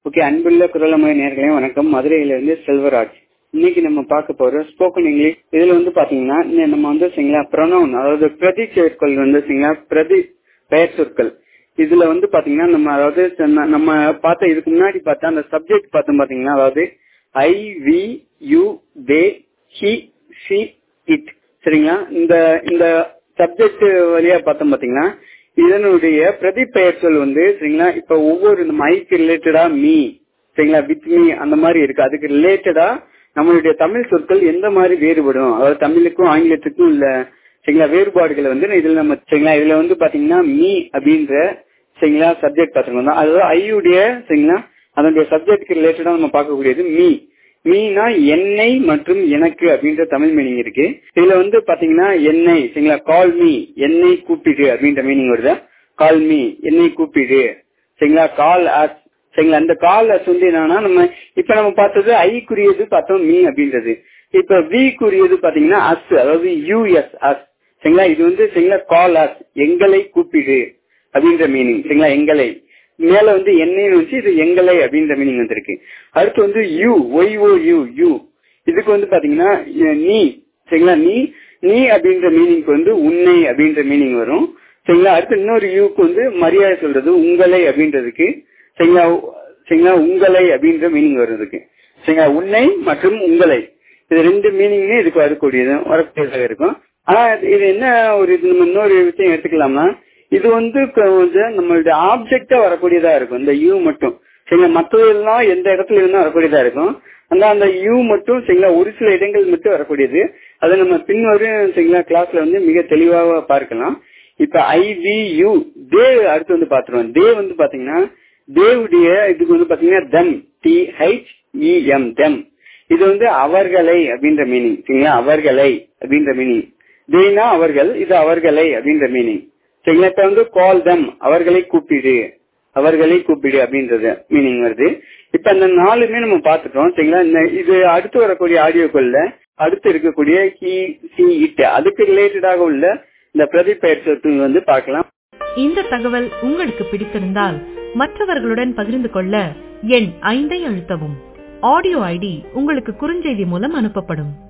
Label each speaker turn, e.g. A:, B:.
A: okay அன்புள்ள குரலமய நேர்களையும் வணக்கம் மதுரையிலிருந்து செல்வராஜ் இன்னைக்கு நம்ம பார்க்க போற ஸ்போக்கன் இங்கிலீஷ் இதுல வந்து பாத்தீங்கன்னா இந்த நம்ம வந்து சரிங்களா ப்ரொனவுன் அதாவது பிரதி சொற்கள் வந்து சரிங்களா பிரதி பெயர் சொற்கள் இதுல வந்து பாத்தீங்கன்னா நம்ம அதாவது சொன்ன- நம்ம பார்த்த இதுக்கு முன்னாடி பார்த்த அந்த சப்ஜெக்ட் பார்த்தோம் பாத்தீங்கன்னா அதாவது I we you they he she it சரிங்களா இந்த இந்த சப்ஜெக்ட் வழியா பார்த்தோம் பாத்தீங்கன்னா இதனுடைய பிரதி பெயர் சொல் வந்து சரிங்களா இப்ப ஒவ்வொரு நம்ம ஐக்கு ரிலேட்டடா மீ சரிங்களா வித் மீ அந்த மாதிரி இருக்கு அதுக்கு ரிலேட்டடா நம்மளுடைய தமிழ் சொற்கள் எந்த மாதிரி வேறுபடும் அதாவது தமிழுக்கும் ஆங்கிலத்துக்கும் உள்ள சரிங்களா வேறுபாடுகளை வந்து இதுல நம்ம சரிங்களா இதுல வந்து பாத்தீங்கன்னா மீ அப்படின்ற சரிங்களா சப்ஜெக்ட் பார்த்துருக்கோம் அதாவது ஐயுடைய சரிங்களா அதனுடைய சப்ஜெக்ட்க்கு ரிலேட்டடா நம்ம பார்க்கக்கூடியது மீ மீனா என்னை மற்றும் எனக்கு அப்படின்ற தமிழ் மீனிங் இருக்கு இதுல வந்து பாத்தீங்கன்னா என்னை சரிங்களா கால் மீ என்னை கூப்பிடு அப்படின்ற மீனிங் வருது கால் மீ என்னை கூப்பிடு சரிங்களா கால் அஸ் சரிங்களா அந்த கால் அஸ் வந்து என்னன்னா நம்ம இப்ப நம்ம பார்த்தது ஐக்குரியது பார்த்தோம் மீ அப்படின்றது இப்ப வி குறியது பாத்தீங்கன்னா அஸ் அதாவது யூஎஸ் அஸ் சரிங்களா இது வந்து சரிங்களா கால் அஸ் எங்களை கூப்பிடு அப்படின்ற மீனிங் சரிங்களா எங்களை மேல வந்து என்னைன்னு வச்சு இது எங்களை அப்படின்ற மீனிங் வந்திருக்கு அடுத்து வந்து you Y O U you இதுக்கு வந்து பாத்தீங்கன்னா அஹ், நீ சரிங்களா நீ நீ அப்படின்ற மீனிங்க்கு வந்து உன்னை அப்படின்ற மீனிங் வரும் சரிங்களா அடுத்து இன்னொரு யூக்கு வந்து மரியாதை சொல்றது உங்களை அப்படின்றதுக்கு சரிங்களா சரிங்களா உங்களை அப்படின்ற மீனிங் வருதுக்கு சரிங்களா உன்னை மற்றும் உங்களை இது ரெண்டு மீனிங்குமே இதுக்கு வரக்கூடியது வரக்கூடியதாக இருக்கும் ஆனா இது- இது என்ன ஒரு இது நம்ம இன்னொரு விஷயம் எடுத்துக்கலாம்னா இது வந்து கொஞ்சம் நம்மளுடைய ஆப்ஜெக்டா வரக்கூடியதா இருக்கும் இந்த யூ மட்டும் சரிங்களா மற்றதெல்லாம் எந்த இடத்துல இருந்தா வரக்கூடியதா இருக்கும் அந்த அந்த யூ மட்டும் சரிங்களா ஒரு சில இடங்கள் மட்டும் வரக்கூடியது அதை நம்ம பின்வரும் சரிங்களா கிளாஸ்ல வந்து மிக தெளிவாக பார்க்கலாம் இப்ப ஐ வி யூ தே அடுத்து வந்து பாத்துருவோம் தே வந்து பாத்தீங்கன்னா தேவுடைய இதுக்கு வந்து பாத்தீங்கன்னா them T H E M them இது வந்து அவர்களை அப்படின்ற மீனிங் சரிங்களா அவர்களை அப்படின்ற மீனிங் தேனா அவர்கள் இது அவர்களை அப்படின்ற மீனிங் சரிங்களா இப்ப வந்து கால் தம் அவர்களை கூப்பிடு அவர்களை கூப்பிடு அப்படின்றது மீனிங் வருது இப்ப இந்த நாலுமே நம்ம பார்த்துட்டோம் சரிங்களா இந்த இது அடுத்து வரக்கூடிய ஆடியோக்கள்ல அடுத்து இருக்கக்கூடிய ஹி சி இட் அதுக்கு ரிலேட்டடாக உள்ள இந்த பிரதிபெயர் சொற்கள் வந்து பார்க்கலாம்
B: இந்த தகவல் உங்களுக்கு பிடித்திருந்தால் மற்றவர்களுடன் பகிர்ந்து கொள்ள எண் ஐந்தை அழுத்தவும் ஆடியோ ஐடி உங்களுக்கு குறுஞ்செய்தி மூலம் அனுப்பப்படும்